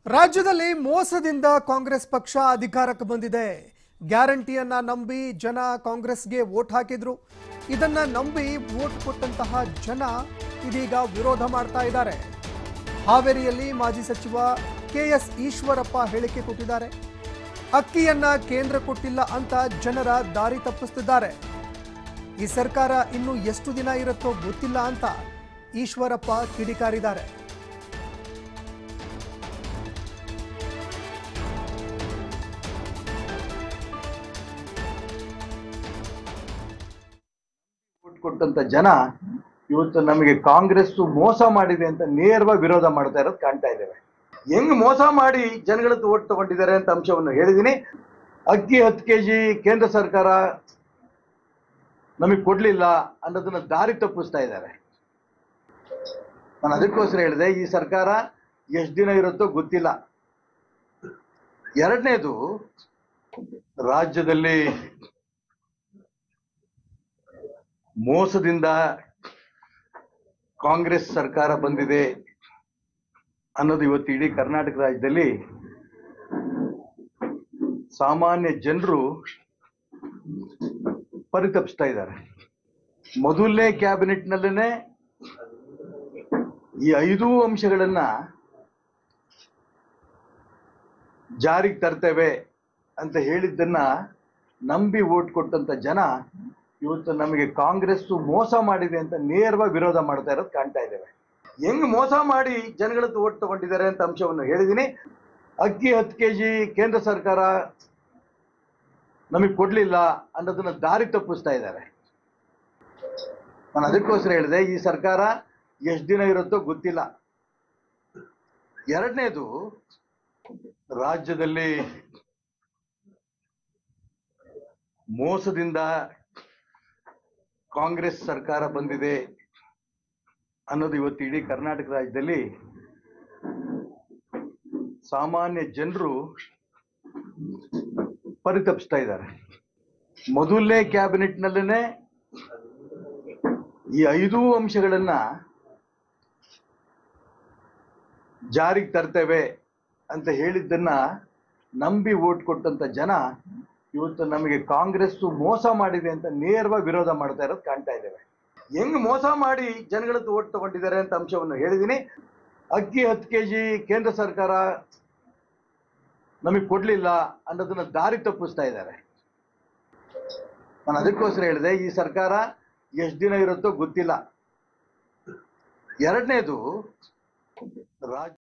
ರಾಜ್ಯದಲ್ಲಿ ಮೋಸದಿಂದ ಕಾಂಗ್ರೆಸ್ ಪಕ್ಷ ಅಧಿಕಾರಕ್ಕೆ ಬಂದಿದೆ ಗ್ಯಾರಂಟಿಯನ್ನ ನಂಬಿ ಜನ ಕಾಂಗ್ರೆಸ್ಗೆ ವೋಟ್ ಹಾಕಿದ್ರು ಇದನ್ನ ನಂಬಿ ವೋಟ್ ಕೊಟ್ಟಂತಹ ಜನ ಇದೀಗ ವಿರೋಧ ಮಾಡ್ತಾ ಇದ್ದಾರೆ ಹಾವೇರಿಯಲ್ಲಿ ಮಾಜಿ ಸಚಿವ ಕೆಎಸ್ ಈಶ್ವರಪ್ಪ ಹೇಳಿಕೆ ಕೊಟ್ಟಿದ್ದಾರೆ ಅಕ್ಕಿಯನ್ನ ಕೇಂದ್ರ ಕೊಟ್ಟಿಲ್ಲ ಅಂತ ಜನರ ದಾರಿ ತಪ್ಪಿಸ್ತಿದ್ದಾರೆ ಈ ಸರ್ಕಾರ ಇನ್ನು ಎಷ್ಟು ದಿನ ಇರುತ್ತೋ ಗೊತ್ತಿಲ್ಲ ಅಂತ ಈಶ್ವರಪ್ಪ ಕಿಡಿಕಾರಿದ್ದಾರೆ ವೋಟ್ ಕೊಟ್ಟಂತ ಜನ ಇವತ್ತು ನಮಗೆ ಕಾಂಗ್ರೆಸ್ ಮೋಸ ಮಾಡಿದೆ ಅಂತ ನೇರವಾಗಿ ವಿರೋಧ ಮಾಡ್ತಾ ಇರೋದು ಕಾಣ್ತಾ ಇದ್ದೇವೆ ಹೆಂಗ್ ಮೋಸ ಮಾಡಿ ಜನಗಳದ್ದು ಓಟ್ ತಗೊಂಡಿದ್ದಾರೆ ಅಂತ ಅಂಶವನ್ನು ಹೇಳಿದೀನಿ ಅಕ್ಕಿ ಹತ್ತು ಕೆಜಿ ಕೇಂದ್ರ ಸರ್ಕಾರ ನಮಗೆ ಕೊಡ್ಲಿಲ್ಲ ಅನ್ನೋದನ್ನ ದಾರಿ ತಪ್ಪಿಸ್ತಾ ಇದ್ದಾರೆ ನಾನು ಅದಕ್ಕೋಸ್ಕರ ಹೇಳಿದೆ ಈ ಸರ್ಕಾರ ಎಷ್ಟು ದಿನ ಇರುತ್ತೋ ಗೊತ್ತಿಲ್ಲ ಎರಡನೇದು ರಾಜ್ಯದಲ್ಲಿ ಮೋಸದಿಂದ ಕಾಂಗ್ರೆಸ್ ಸರ್ಕಾರ ಬಂದಿದೆ ಅನ್ನೋದು ಇವತ್ತು ಇಡೀ ಕರ್ನಾಟಕ ರಾಜ್ಯದಲ್ಲಿ ಸಾಮಾನ್ಯ ಜನರು ಪರಿತಪಿಸ್ತಾ ಇದ್ದಾರೆ ಮೊದಲನೇ ಕ್ಯಾಬಿನೆಟ್ ನಲ್ಲೇನೆ ಈ ಐದೂ ಅಂಶಗಳನ್ನ ಜಾರಿಗೆ ತರ್ತೇವೆ ಅಂತ ಹೇಳಿದ್ದನ್ನ ನಂಬಿ ವೋಟ್ ಕೊಟ್ಟಂತ ಜನ ಇವತ್ತು ನಮಗೆ ಕಾಂಗ್ರೆಸ್ ಮೋಸ ಮಾಡಿದೆ ಅಂತ ನೇರವಾಗಿ ವಿರೋಧ ಮಾಡ್ತಾ ಇರೋದು ಕಾಣ್ತಾ ಇದ್ದೇವೆ ಹೆಂಗ್ ಮೋಸ ಮಾಡಿ ಜನಗಳದ್ದು ಓಟ್ ತಗೊಂಡಿದ್ದಾರೆ ಅಂತ ಅಂಶವನ್ನು ಹೇಳಿದೀನಿ ಅಕ್ಕಿ ಹತ್ತು ಕೆಜಿ ಕೇಂದ್ರ ಸರ್ಕಾರ ನಮಗೆ ಕೊಡ್ಲಿಲ್ಲ ಅನ್ನೋದನ್ನ ದಾರಿ ತಪ್ಪಿಸ್ತಾ ಇದ್ದಾರೆ ನಾನು ಅದಕ್ಕೋಸ್ಕರ ಹೇಳಿದೆ ಈ ಸರ್ಕಾರ ಎಷ್ಟು ದಿನ ಇರುತ್ತೋ ಗೊತ್ತಿಲ್ಲ ಎರಡನೇದು ರಾಜ್ಯದಲ್ಲಿ ಮೋಸದಿಂದ ಕಾಂಗ್ರೆಸ್ ಸರ್ಕಾರ ಬಂದಿದೆ ಅನ್ನೋದು ಇವತ್ತು ಇಡೀ ಕರ್ನಾಟಕ ರಾಜ್ಯದಲ್ಲಿ ಸಾಮಾನ್ಯ ಜನರು ಪರಿತಪಿಸ್ತಾ ಇದ್ದಾರೆ ಮೊದಲನೇ ಕ್ಯಾಬಿನೆಟ್ ನಲ್ಲೇನೆ ಈ ಐದೂ ಅಂಶಗಳನ್ನ ಜಾರಿಗೆ ತರ್ತೇವೆ ಅಂತ ಹೇಳಿದ್ದನ್ನ ನಂಬಿ ವೋಟ್ ಕೊಟ್ಟಂತ ಜನ ಇವತ್ತು ನಮಗೆ ಕಾಂಗ್ರೆಸ್ ಮೋಸ ಮಾಡಿದೆ ಅಂತ ನೇರವಾಗಿ ವಿರೋಧ ಮಾಡ್ತಾ ಇರೋದು ಕಾಣ್ತಾ ಇದ್ದೇವೆ ಹೆಂಗ್ ಮೋಸ ಮಾಡಿ ಜನಗಳದ್ದು ಓಟ್ ತಗೊಂಡಿದ್ದಾರೆ ಅಂತ ಅಂಶವನ್ನು ಹೇಳಿದೀನಿ ಅಕ್ಕಿ ಹತ್ತು ಕೆಜಿ ಕೇಂದ್ರ ಸರ್ಕಾರ ನಮಗೆ ಕೊಡ್ಲಿಲ್ಲ ಅನ್ನೋದನ್ನ ದಾರಿ ತಪ್ಪಿಸ್ತಾ ಇದ್ದಾರೆ ನಾನು ಅದಕ್ಕೋಸ್ಕರ ಹೇಳಿದೆ ಈ ಸರ್ಕಾರ ಎಷ್ಟು ದಿನ ಇರುತ್ತೋ ಗೊತ್ತಿಲ್ಲ ಎರಡನೇದು ರಾಜ್ಯ